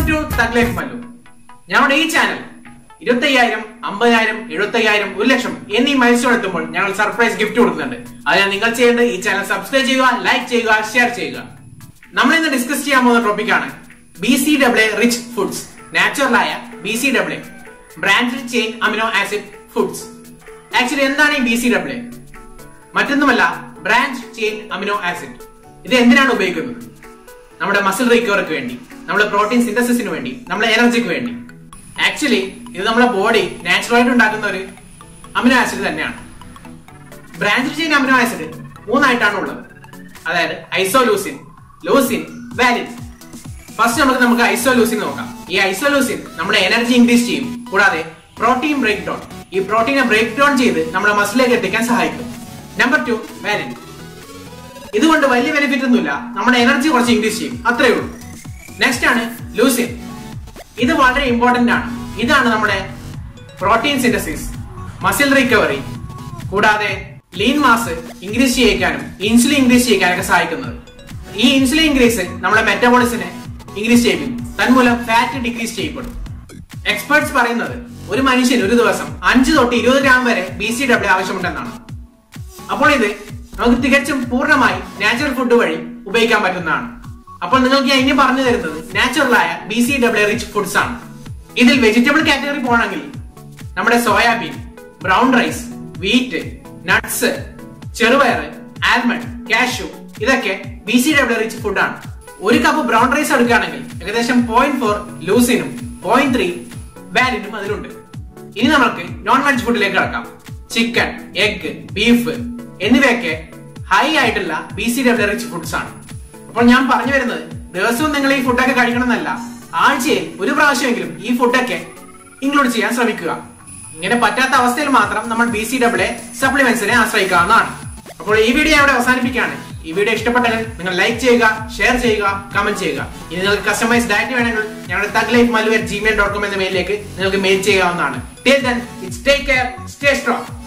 to thug life Mallu ഞങ്ങളുടെ ഈ channel ഇരുപത്തയ്യായിരം അമ്പതിനായിരം എഴുപത്തയ്യായിരം ഒരു ലക്ഷം എന്നീ മൈൽസ്റ്റോൺ എത്തുമ്പോൾ ഞങ്ങൾ സർപ്രൈസ് ഗിഫ്റ്റ് കൊടുക്കുന്നുണ്ട് അതിനാൽ നിങ്ങൾ ചെയ്യേണ്ടത് ഈ ചാനൽ സബ്സ്ക്രൈബ് ചെയ്യുക ലൈക്ക് ചെയ്യുക ഷെയർ ചെയ്യുക നമ്മൾ ഇന്ന് ഡിസ്കസ് ചെയ്യാൻ പോകുന്ന ടോപ്പിക്കാണ് B C W rich foods നാച്ചുറലായ B C W branded chain amino acid foods actually എന്താണ് ഈ ബി സി ഡബ്ല്യു മറ്റൊന്നുമല്ല ബ്രാഞ്ച് ചെയിൻ അമിനോ ആസിഡ് ഇത് എന്തിനാണ് ഉപയോഗിക്കുന്നത് നമ്മുടെ മസിൽ റിക്കവറിക്ക് വേണ്ടി നമ്മുടെ പ്രോട്ടീൻ സിന്തസിസിന് വേണ്ടി നമ്മുടെ എനർജിക്ക് വേണ്ടി ആക്ച്വലി ഇത് നമ്മുടെ ബോഡി നാച്ചുറലായിട്ട് ഉണ്ടാക്കുന്ന ഒരു അമിനോ ആസിഡ് തന്നെയാണ് ബ്രാഞ്ച് ചെയിൻ അമിനോ ആസിഡ് മൂന്നായിട്ടാണ് ഉള്ളത് അതായത് ഐസോലൂസിൻ ലൂസിൻ വാലിൻ ഫസ്റ്റ് നമുക്ക് നമുക്ക് ഐസോലൂസിൻ നോക്കാം ഈ ഐസോലൂസിൻ നമ്മുടെ എനർജി ഇൻക്രീസ് ചെയ്യും കൂടാതെ പ്രോട്ടീൻ ബ്രേക്ക് ഡൗൺ ഈ പ്രോട്ടീനെ ബ്രേക്ക് ഡൗൺ ചെയ്ത് നമ്മുടെ മസിലേക്ക് എത്തിക്കാൻ സഹായിക്കും നമ്പർ ടു വാലിൻ ഇതുകൊണ്ട് വലിയ ബെനിഫിറ്റ് ഒന്നുമില്ല നമ്മുടെ എനർജി കുറച്ച് ഇൻക്രീസ് ചെയ്യും അത്രേ ഉള്ളൂ നെക്സ്റ്റ് ആണ് ലൂസിൻ ഇത് വളരെ ഇമ്പോർട്ടന്റ് ആണ് ഇതാണ് നമ്മുടെ പ്രോട്ടീൻ സിന്തസിസ് മസിൽ റിക്കവറി കൂടാതെ ലീൻ മാസ് ഇൻക്രീസ് ചെയ്യിക്കാനും ഇൻസുലിൻ ഇൻക്രീസ് ചെയ്യിക്കാനൊക്കെ സഹായിക്കുന്നത് ഈ ഇൻസുലിൻ ഇൻക്രീസ് നമ്മുടെ മെറ്റബോളിസിനെ ഇൻക്രീസ് ചെയ്യിക്കും തന്മൂലം ഫാറ്റ് ഡിക്രീസ് ചെയ്യപ്പെടും എക്സ്പേർട്സ് പറയുന്നത് ഒരു മനുഷ്യൻ ഒരു ദിവസം അഞ്ച് തൊട്ട് ഇരുപത് ഗ്രാം വരെ ബി സി ഡബ്ല്യു ആവശ്യമുണ്ടെന്നാണ് അപ്പോൾ ഇത് നമുക്ക് തികച്ചും പൂർണ്ണമായി നാച്ചുറൽ ഫുഡ് വഴി ഉപയോഗിക്കാൻ പറ്റുന്നതാണ് അപ്പോൾ നിങ്ങൾക്ക് ഞാൻ ഇനി പറഞ്ഞു തരുന്നത് നാച്ചുറലായ B C W rich foods ആണ് ഇതിൽ വെജിറ്റബിൾ കാറ്റഗറി പോകണമെങ്കിൽ നമ്മുടെ soybean brown rice wheat nuts ചെറുപയർ ആൽമണ്ട് കാഷ്യൂ ഇതൊക്കെ ബി സി ഡബ്ല്യു റിച്ച് ഫുഡാണ് ഒരു കപ്പ് ബ്രൗൺ റൈസ് എടുക്കുകയാണെങ്കിൽ ഏകദേശം പോയിന്റ് ഫോർ ലൂസിനും പോയിന്റ് ത്രീ വാലിനും അതിലുണ്ട് ഇനി നമുക്ക് നോൺ വെജ് ഫുഡിലേക്ക് കിടക്കാം ചിക്കൻ എഗ് ബീഫ് എന്നിവയൊക്കെ ഹൈ ആയിട്ടുള്ള B C W rich foods ആണ് അപ്പോൾ ഞാൻ പറഞ്ഞു വരുന്നത് ദിവസവും നിങ്ങൾ ഈ ഫുഡൊക്കെ കഴിക്കണം എന്നല്ല ആഴ്ചയിൽ ഒരു പ്രാവശ്യമെങ്കിലും ഈ ഫുഡൊക്കെ ഇൻക്ലൂഡ് ചെയ്യാൻ ശ്രമിക്കുക ഇങ്ങനെ പറ്റാത്ത അവസ്ഥയിൽ മാത്രം നമ്മൾ ബി സി ഡബ്ല്യു സപ്ലിമെന്റ്സിനെ ആശ്രയിക്കാവുന്നതാണ് അപ്പോൾ ഈ വീഡിയോ അവിടെ അവസാനിപ്പിക്കുകയാണ് ഈ വീഡിയോ ഇഷ്ടപ്പെട്ടെങ്കിൽ നിങ്ങൾ ലൈക്ക് ചെയ്യുക ഷെയർ ചെയ്യുക കമന്റ് ചെയ്യുക ഇനി നിങ്ങൾക്ക് കസ്റ്റമൈസ് ഡയറ്റ് വേണമെങ്കിൽ ഞങ്ങളുടെ thug life mallu at Gmail dot com എന്ന മെയിലിലേക്ക് നിങ്ങൾക്ക് മെയിൽ ചെയ്യാവുന്നതാണ് till then it's take care stay strong